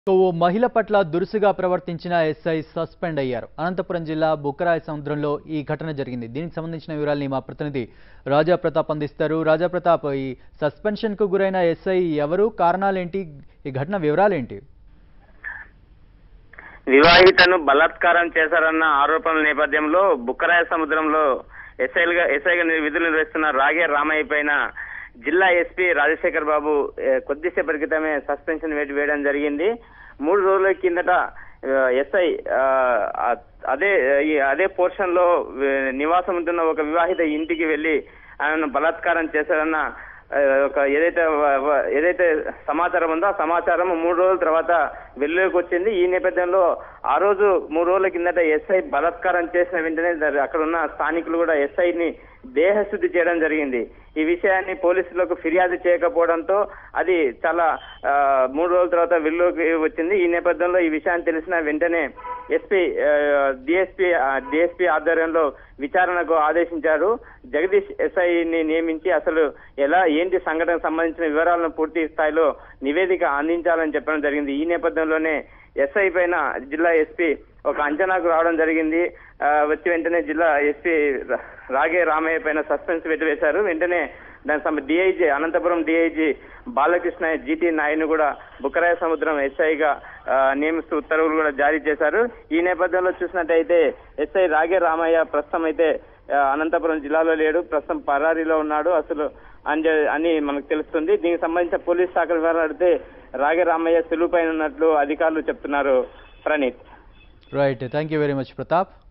ఓ మహిళ పట్ల దురుసుగా ప్రవర్తించిన ఎస్ఐ సస్పెండ్ అయ్యారు అనంతపురం జిల్లా బుక్కరాయ సముద్రంలో ఈ ఘటన జరిగింది దీనికి సంబంధించిన వివరాల్ని మా ప్రతినిధి రాజా ప్రతాప్ అందిస్తారు రాజా ప్రతాప్ ఈ సస్పెన్షన్ కు గురైన ఎస్ఐ ఎవరు కారణాలేంటి ఈ ఘటన వివరాలేంటి వివాహితను బలాత్కారం చేశారన్న ఆరోపణల నేపథ్యంలో బుక్కరాయ సముద్రంలో ఎస్ఐలుగా ఎస్ఐగా విధులు నిర్వహిస్తున్న రాగే రామయ్య పైన జిల్లా ఎస్పీ రాజశేఖర్ బాబు ఏ, కొద్దిసేపటి క్రితమే సస్పెన్షన్ వేటు వేయడం జరిగింది మూడు రోజుల కిందట ఆ, ఎస్ఐ ఆ, ఆ- అదే ఈ అదే పోర్షన్ లో ఆ, నివాసం ఉంటున్న ఒక వివాహిత ఇంటికి వెళ్లి ఆయనను బలాత్కారం చేశారన్న ఆ, ఒక ఏదైతే వ- వ- ఏదైతే సమాచారం ఉందో ఆ సమాచారం మూడు రోజుల తర్వాత వెలుగులోకి వచ్చింది ఈ నేపథ్యంలో ఆ రోజు మూడు రోజుల కిందట ఎస్ఐ బలాత్కారం చేసిన వెంటనే దర్- అక్కడ ఉన్న స్థానికులు కూడా ఎస్ఐని దేహశుద్ధి చేయడం జరిగింది ఈ విషయాన్ని పోలీసులకు ఫిర్యాదు చేయకపోవడంతో అది చాలా ఆ, మూడు రోజుల తర్వాత వెలుగులోకి వచ్చింది ఈ నేపథ్యంలో ఈ విషయాన్ని తెలిసిన వెంటనే ఎస్పీ డిఎస్పీ డిఎస్పీ ఆధ్వర్యంలో విచారణకు ఆదేశించారు జగదీష్ ఎస్ఐని నియమించి అసలు ఎలా ఏంటి సంఘటనకు సంబంధించిన వివరాలను పూర్తి స్థాయిలో నివేదిక అందించాలని చెప్పడం జరిగింది ఈ నేపథ్యంలోనే ఎస్ఐ పైన జిల్లా ఎస్పీ ఒక అంచనాకు రావడం జరిగింది ఆ, వచ్చి వెంటనే జిల్లా ఎస్పీ రా- రాగే రామయ్య పైన సస్పెన్స్ పెట్టి వేశారు వెంటనే దాని సంబ DIG Anantapuram DIG Balakrishna GT Naidu కూడా బుక్కరాయ సముద్రం ఎస్ఐగా ఆ, నియమిస్తూ ఉత్తర్వులు కూడా జారీ చేశారు ఈ నేపథ్యంలో చూసినట్టయితే ఎస్ఐ రాగే రామయ్య ప్రస్తుతం అయితే ఆ, అనంతపురం జిల్లాలో లేడు ప్రస్తుతం పరారీలో ఉన్నాడు అసలు అని చె- అని మనకు తెలుస్తుంది దీనికి సంబంధించిన పోలీస్ శాఖ వివరాలు అడిగితే రాగే రామయ్య సెలవు పైన ఉన్నట్లు అధికారులు చెప్తున్నారు Praneeth right thank you very much Pratap